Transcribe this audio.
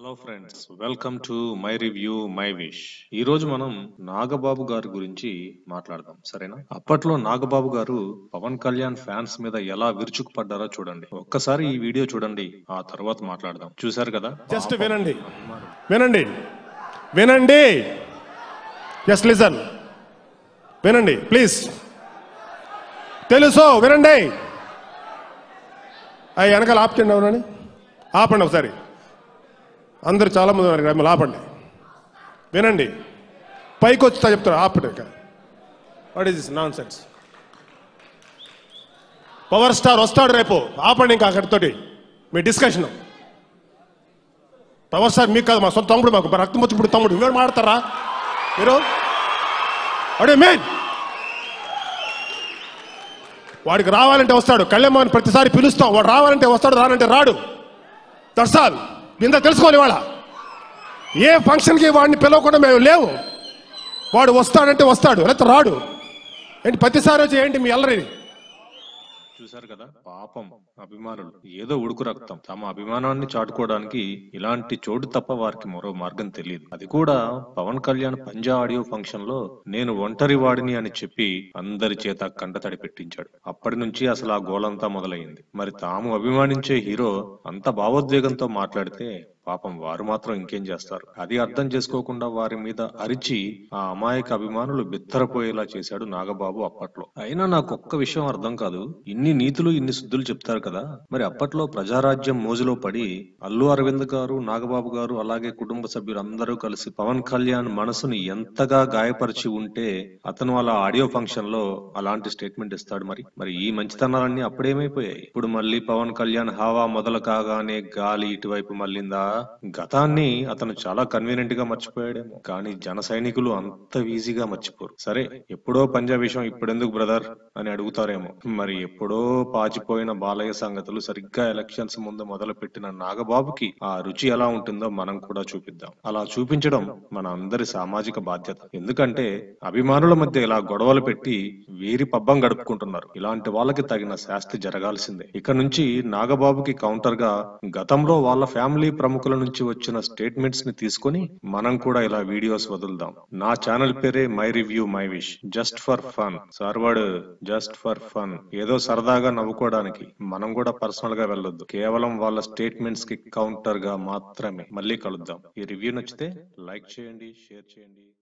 hello friends welcome to my review my wish ఈ రోజు మనం నాగబాబు గారి గురించి మాట్లాడదాం సరేనా అప్పట్లో నాగబాబు గారు పవన్ కళ్యాణ్ ఫ్యాన్స్ మీద ఎలా విరుచుకుపడ్డారో చూడండి ఒక్కసారి ఈ వీడియో చూడండి ఆ తర్వాత మాట్లాడదాం చూసారు కదా జస్ట్ వినండి వినండి వినండి జస్ట్ లిసన్ వినండి ప్లీజ్ తెలుసు వినండి అవి వెనకాల ఆపండి అవునండి ఆపండి ఒకసారి అందరు చాలా మంది ఉన్నారు ఇక్కడ, మిమ్మల్ని ఆపండి వినండి పైకి వచ్చి చెప్తారు ఆపండి what is this nonsense power star వస్తాడు రేపు ఆపండి ఇంకా అక్కడితోటి మీ డిస్కషన్ పవర్ స్టార్ మీకు కాదు మా సొంత తమ్ముడు మాకు మా రక్తం వచ్చినప్పుడు తమ్ముడు ఇవేం మాడతారా మీరు అడే మెయిన్ వాడికి రావాలంటే వస్తాడు కళ్యాణ్ ప్రతిసారి పిలుస్తాం వాడు రావాలంటే వస్తాడు రానంటే రాడు దర్శాల్ ఇంత తెలుసుకోవాలి వాళ్ళ ఏ ఫంక్షన్కి వాడిని పిలవకుండా మేము లేవు వాడు వస్తాడంటే వస్తాడు లేకపోతే రాడు ఏంటి ప్రతిసారి వచ్చి ఏంటి మీ అల్లరి చూసారు కదా పాపం అభిమానులు ఏదో ఉడుకు రక్తం తమ అభిమానాన్ని చాటుకోవడానికి ఇలాంటి చోటు తప్ప వారికి మరో మార్గం తెలియదు అది కూడా పవన్ కళ్యాణ్ పంజా ఆడియో ఫంక్షన్ లో నేను ఒంటరి వాడిని అని చెప్పి అందరి చేత కంటతడి పెట్టించాడు అప్పటి నుంచి అసలు ఆ గోలంతా మొదలైంది మరి తాము అభిమానించే హీరో అంత భావోద్వేగంతో మాట్లాడితే పాపం వారు మాత్రం ఇంకేం చేస్తారు అది అర్థం చేసుకోకుండా వారి మీద అరిచి ఆ అమాయక అభిమానులు బిత్తరపోయేలా చేశాడు నాగబాబు అప్పట్లో అయినా నాకు ఒక్క విషయం అర్థం కాదు ఇన్ని నీతులు ఇన్ని శుద్ధులు చెప్తారు కదా మరి అప్పట్లో ప్రజారాజ్యం మోజులో పడి అల్లు అరవింద్ గారు నాగబాబు గారు అలాగే కుటుంబ సభ్యులందరూ కలిసి పవన్ కళ్యాణ్ మనసుని ఎంతగా గాయపరిచి ఉంటే అతను అలా ఆడియో ఫంక్షన్ లో అలాంటి స్టేట్మెంట్ ఇస్తాడు మరి మరి ఈ మంచితనాలన్నీ అప్పుడేమైపోయాయి ఇప్పుడు మళ్ళీ పవన్ కళ్యాణ్ హావా మొదలు కాగానే గాలి ఇటువైపు మళ్ళిందా గతాన్ని అతను చాలా కన్వీనియంట్ గా మర్చిపోయాడేమో కానీ జన సైనికులు అంత ఈజీగా మర్చిపోరు సరే ఎప్పుడో పంజాబ్ విషయం ఇప్పుడెందుకు బ్రదర్ అని అడుగుతారేమో మరి ఎప్పుడో పాచిపోయిన బాలయ్య సంగతులు సరిగ్గా ఎలక్షన్స్ ముందు మొదలు పెట్టిన నాగబాబుకి ఆ రుచి ఎలా ఉంటుందో మనం కూడా చూపిద్దాం అలా చూపించడం మన అందరి సామాజిక బాధ్యత ఎందుకంటే అభిమానుల మధ్య ఇలా గొడవలు పెట్టి వీరి పబ్బం గడుపుకుంటున్నారు ఇలాంటి వాళ్ళకి తగిన శాస్తి జరగాల్సిందే ఇక నుంచి నాగబాబుకి కౌంటర్ గా గతంలో వాళ్ళ ఫ్యామిలీ ప్రముఖుల నుంచి వచ్చిన స్టేట్మెంట్స్ ని తీసుకొని మనం కూడా ఇలా వీడియోస్ వదులుదాం నా ఛానల్ పేరే my review my wish just for fun సార్వాడు జస్ట్ ఫర్ ఫన్ ఏదో సరదాగా నవ్వుకోవడానికి మనం కూడా పర్సనల్ గా వెళ్ళొద్దు కేవలం వాళ్ళ స్టేట్మెంట్స్ కి కౌంటర్ గా మాత్రమే మళ్ళీ కలుద్దాం ఈ రివ్యూ నచ్చితే లైక్ చేయండి షేర్ చేయండి